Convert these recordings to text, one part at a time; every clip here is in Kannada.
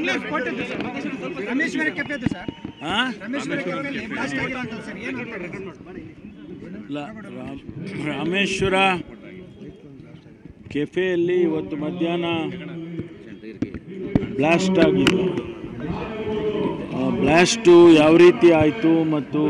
ಕೊಟ್ಟಿದ್ದು ಸರ್ ರಮೇಶ್ವರ ಕೆಫೆದು ಸರ್ ಆ? ರಮೇಶ್ವರ ಕೆಫೆಯಲ್ಲಿ ಬ್ಲಾಸ್ಟ್ ಆಗಿರೋಂಥದ್ದು ಸರ್ ಏನು ಲ- ರಾಮ್- ರಾಮೇಶ್ವರ ಕೆಫೆಯಲ್ಲಿ ಇವತ್ತು ಮಧ್ಯಾಹ್ನ ಬ್ಲಾಸ್ಟ್ ಆಗಿದೆ ಆ, ಬ್ಲಾಸ್ಟು ಯಾವ ರೀತಿ ಆಯಿತು ಮತ್ತು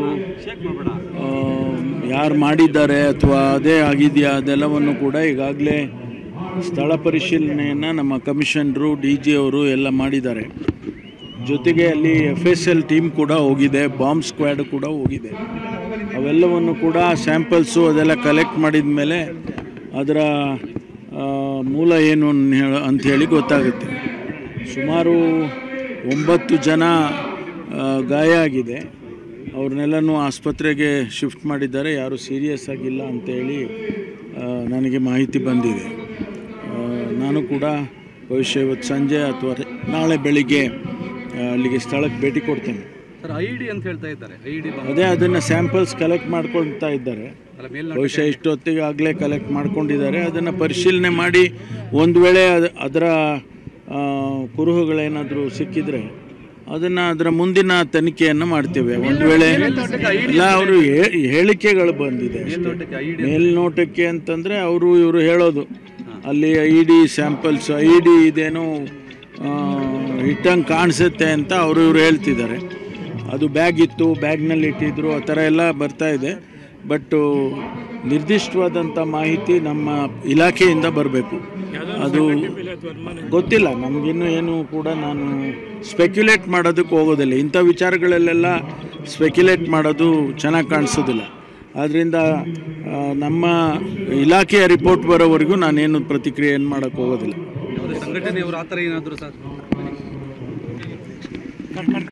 ಯಾರು ಮಾಡಿದ್ದಾರೆ ಅಥವಾ ಅದೇ ಆಗಿದೆಯಾ ಅದೆಲ್ಲವನ್ನು ಕೂಡ ಈಗಾಗಲೇ ಸ್ಥಳ ಪರಿಶೀಲನೆಯನ್ನು ನಮ್ಮ ಕಮಿಷನರು ಡಿ ಜಿ ಅವರು ಎಲ್ಲ ಮಾಡಿದ್ದಾರೆ ಜೊತೆಗೆ ಅಲ್ಲಿ ಎಫ್ ಎಸ್ ಎಲ್ ಟೀಮ್ ಕೂಡ ಹೋಗಿದೆ ಬಾಂಬ್ ಸ್ಕ್ವಾಡ್ ಕೂಡ ಹೋಗಿದೆ ಅವೆಲ್ಲವನ್ನು ಕೂಡ ಸ್ಯಾಂಪಲ್ಸು ಅದೆಲ್ಲ ಕಲೆಕ್ಟ್ ಮಾಡಿದ ಮೇಲೆ ಅದರ ಆ, ಮೂಲ ಏನು ಅನ್ ಹೇಳ- ಅಂಥೇಳಿ ಗೊತ್ತಾಗುತ್ತೆ ಸುಮಾರು ಒಂಬತ್ತು ಜನ ಆ, ಗಾಯ ಆಗಿದೆ ಅವ್ರನ್ನೆಲ್ಲನೂ ಆಸ್ಪತ್ರೆಗೆ ಶಿಫ್ಟ್ ಮಾಡಿದ್ದಾರೆ ಯಾರು ಸೀರಿಯಸ್ ಆಗಿಲ್ಲ ಅಂತೇಳಿ ಆ, ನನಗೆ ಮಾಹಿತಿ ಬಂದಿದೆ ಆ, ನಾನು ಕೂಡ ಭವಿಷ್ಯ ಇವತ್ತು ಸಂಜೆ ಅಥವಾ ನಾಳೆ ಬೆಳಿಗ್ಗೆ ಆ, ಅಲ್ಲಿಗೆ ಸ್ಥಳಕ್ಕೆ ಭೇಟಿ ಕೊಡ್ತೇನೆ ಸರ್ ಐ ಡಿ ಅಂತ ಹೇಳ್ತಾ ಇದ್ದಾರೆ ಐ ಡಿ ಅದೇ ಅದನ್ನು ಸ್ಯಾಂಪಲ್ಸ್ ಕಲೆಕ್ಟ್ ಮಾಡ್ಕೊಳ್ತಾ ಇದ್ದಾರೆ ಅಲ್ಲ ಮೇಲ್ ಬಹುಶಃ ಇಷ್ಟೊತ್ತಿಗೆ ಆಗಲೇ ಕಲೆಕ್ಟ್ ಮಾಡ್ಕೊಂಡಿದ್ದಾರೆ ಅದನ್ನು ಪರಿಶೀಲನೆ ಮಾಡಿ ಒಂದು ವೇಳೆ ಅದ- ಅದರ ಆ, ಕುರುಹುಗಳೇನಾದರೂ ಸಿಕ್ಕಿದರೆ ಅದನ್ನು ಅದರ ಮುಂದಿನ ತನಿಖೆಯನ್ನು ಮಾಡ್ತೇವೆ ಒಂದು ವೇಳೆ ಇಲ್ಲ ಅವರು ಹೇಳಿಕೆಗಳು ಬಂದಿದೆ ಅಷ್ಟೇ. ಮೇಲ್ನೋಟಕ್ಕೆ ಐ ಡಿ ಮೇಲ್ನೋಟಕ್ಕೆ ಅಂತಂದರೆ ಅವರು ಇವರು ಹೇಳೋದು ಅಲ್ಲಿ I D samples I D ಇದೇನೋ ಇಟ್ಟಂಗೆ ಕಾಣಿಸುತ್ತೆ ಅಂತ ಅವರು ಇವರು ಹೇಳ್ತಿದ್ದಾರೆ ಅದು ಬ್ಯಾಗ್ ಇತ್ತು ಬ್ಯಾಗ್ನಲ್ಲಿ ಇಟ್ಟಿದ್ರು ಆ ಥರ ಎಲ್ಲ ಬರ್ತಾ ಇದೆ ಬಟ್ ನಿರ್ದಿಷ್ಟವಾದಂಥ ಮಾಹಿತಿ ನಮ್ಮ ಇಲಾಖೆಯಿಂದ ಬರಬೇಕು ಅದು ಗೊತ್ತಿಲ್ಲ ನಮಗಿನ್ನೂ ಏನು ಕೂಡ ನಾನು ಸ್ಪೆಕ್ಯುಲೇಟ್ ಮಾಡೋದಕ್ಕೆ ಹೋಗೋದಿಲ್ಲ ಇಂಥ ವಿಚಾರಗಳಲ್ಲೆಲ್ಲ ಸ್ಪೆಕ್ಯುಲೇಟ್ ಮಾಡೋದು ಚೆನ್ನಾಗಿ ಕಾಣಿಸೋದಿಲ್ಲ ಆದ್ದರಿಂದ ಆ, ನಮ್ಮ ಇಲಾಖೆಯ ರಿಪೋರ್ಟ್ ಬರೋವರೆಗೂ ನಾನೇನು ಪ್ರತಿಕ್ರಿಯೆಯನ್ನು ಮಾಡೋಕ್ಕೆ ಹೋಗೋದಿಲ್ಲ ಯಾವುದೇ ಸಂಘಟನೆಯವರು ಆ ಥರ ಏನಾದರೂ ಸರ್